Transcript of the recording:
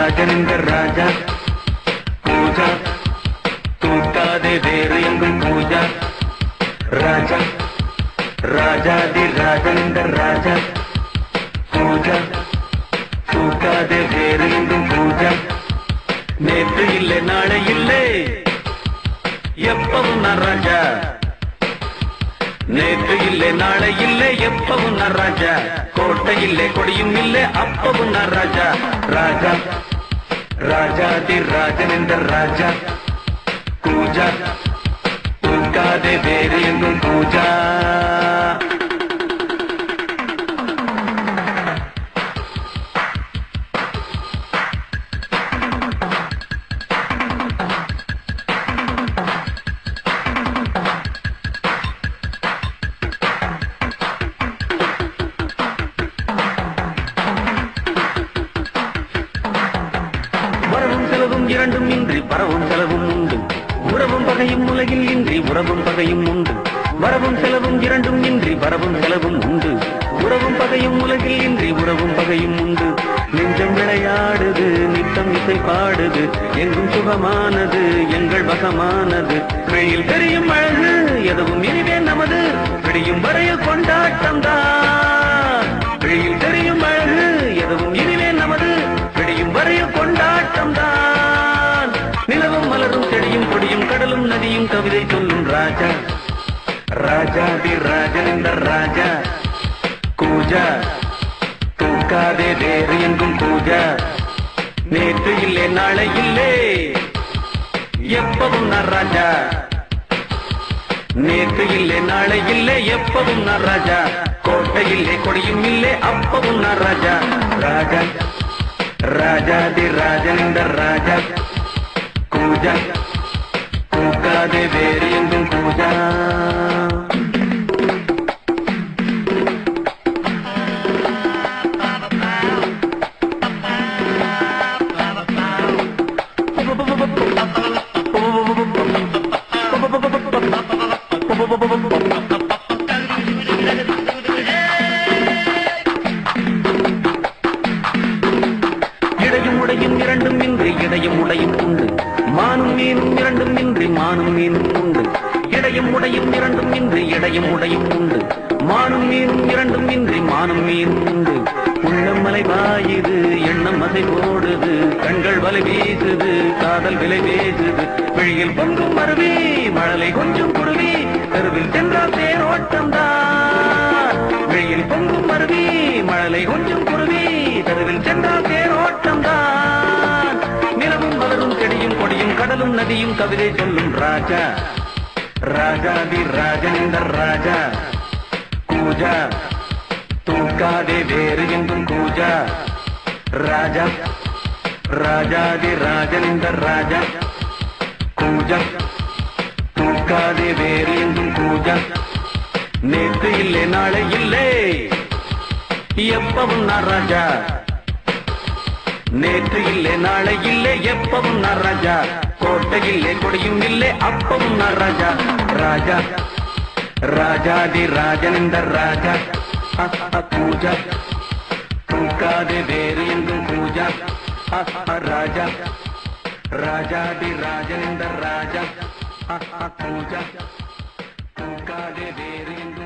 ராஜனிந்த ராஜா பூஜா தூக்காதே வேறு எங்கும் பூஜா ராஜா ராஜாதி ராஜனிந்த ராஜா பூஜா தூக்காதே வேறு எங்கும் பூஜா நேற்று இல்லை நாளை இல்லை எப்பவும் நான் ராஜா நேற்று இல்லை நாளை இல்லை எப்பவும் நான் ராஜா கோட்டை இல்லை கொடியும் இல்லை அப்பவும் நான் ராஜா ராஜா ராஜாதி ராஜன் என்ற ராஜா பூஜா தூக்காதே வேறு எங்கும் பூஜா வரவும் செலவும் இரண்டும் இன்றி பரவும் செலவும் உண்டு உறவும் பகையும் உலகில் இன்றி உறவும் பகையும் உண்டு வரவும் செலவும் இரண்டும் இன்றி வரவும் செலவும் உண்டு உறவும் பகையும் உலகில் இன்றி உறவும் பகையும் உண்டு நெஞ்சம் விளையாடுது நித்தம் இசை பாடுது எங்கும் சுகமானது எங்கள் வசமானது வெளியில் தெரியும் அழகு எதுவும் இனிவே நமது விடியும் வரையில் கொண்டாட்டம் தான் வெளியில் தெரியும் அழகு எதுவும் இனிவே நமது விடியும் வரையில் கொண்டாட்டம் தான் நிலவும் மலரும் செடியும் கொடியும் கடலும் நதியும் கவிதை சொல்லும் ராஜா ராஜாதி ராஜன் இந்த ராஜா கூஜா தூக்காதே வேறு எங்கும் பூஜா நேற்று இல்லை நாளை இல்லை எப்பவும் நான் ராஜா நேற்று இல்லை நாளை இல்லை எப்பவும் நான் ராஜா கோட்டை இல்லை கொடியும் இல்லை அப்பவும் நான் ராஜா ராஜா ராஜாதி ராஜன் இந்த ராஜா கூஜா தூக்காதே வேறு எங்கும் பூஜா இடையும் உடையும் இரண்டும் இன்றி இடையும் உடையும் உண்டு மானும் மீனும் இரண்டும் இன்றி மானும் மீனும் உண்டு இடையும் உடையும் இரண்டும் இன்றி இடையும் உடையும் உண்டு மானும் மீனும் இரண்டும் இன்றி மானும் மீனும் உண்டு உள்ளம் மலை பாயுது எண்ணம் மதை போடுது கண்கள் வலை வீசுது காதல் விலை பேசுது விழியில் பொங்கும் மருவி மழலை கொஞ்சம் குருவி தெருவில் சென்றால் தேரோட்டம் தான் வெளியில் பொங்கும் மருவி மழலை கொஞ்சம் குருவி தெருவில் சென்றால் தேரோட்டம் தான் நிலவும் மலரும் செடியும் கொடியும் கடலும் நதியும் கவிதை சொல்லும் ராஜா ராஜாதி ராஜன் இந்த ராஜா கூஜா தூக்காதே வேறு எங்கும் கூஜா ராஜா ராஜாதி ராஜன் இந்த ராஜா கூஜா தூக்காதே வேறு எங்கும் கூஜா நேற்று இல்லை நாளை இல்லை எப்பவும் நான் ராஜா நேற்று இல்லை நாளை இல்லை எப்பவும் நான் ராஜா கோட்டை இல்லை கொடியும் இல்லை அப்பவும் நான் ராஜா ராஜா ராஜாதி ராஜன் இந்த ராஜா அ, அ, பூஜா தூக்காதே வேறு எங்கும் பூஜா அ, அ, ராஜா ராஜாதி ராஜன் இந்த ராஜா அ, அ, பூஜா தூக்காதே வேறு எங்கும்